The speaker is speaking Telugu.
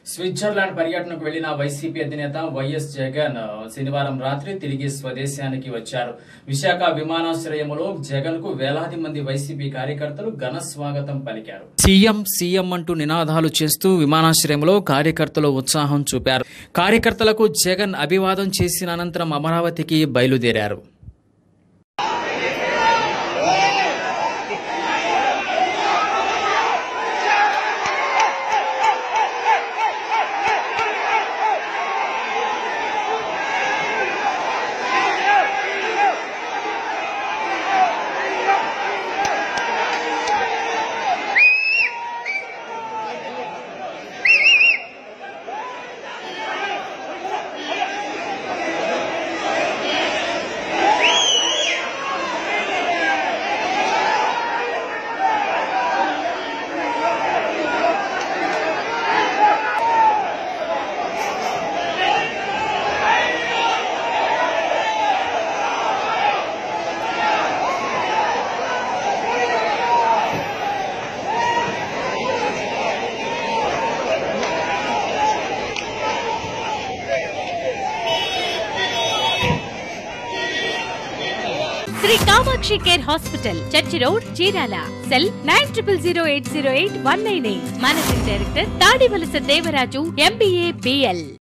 స్విట్జర్లాండ్ పర్యటనకు వెళ్లిన వైసీపీ అధినేత వైఎస్ జగన్ శనివారం రాత్రి తిరిగి స్వదేశానికి వచ్చారు విశాఖ విమానాశ్రయంలో జగన్ కు వేలాది మంది వైసీపీ కార్యకర్తలు ఘన స్వాగతం పలికారు సీఎం సీఎం అంటూ నినాదాలు చేస్తూ విమానాశ్రయంలో కార్యకర్తలు ఉత్సాహం చూపారు కార్యకర్తలకు జగన్ అభివాదం చేసిన అనంతరం అమరావతికి బయలుదేరారు Shri Kamakshi care hospital church road Chirala cell nine triple zero eight zero eight one nine eight managing director Tadivalasa Devaraju MBA BL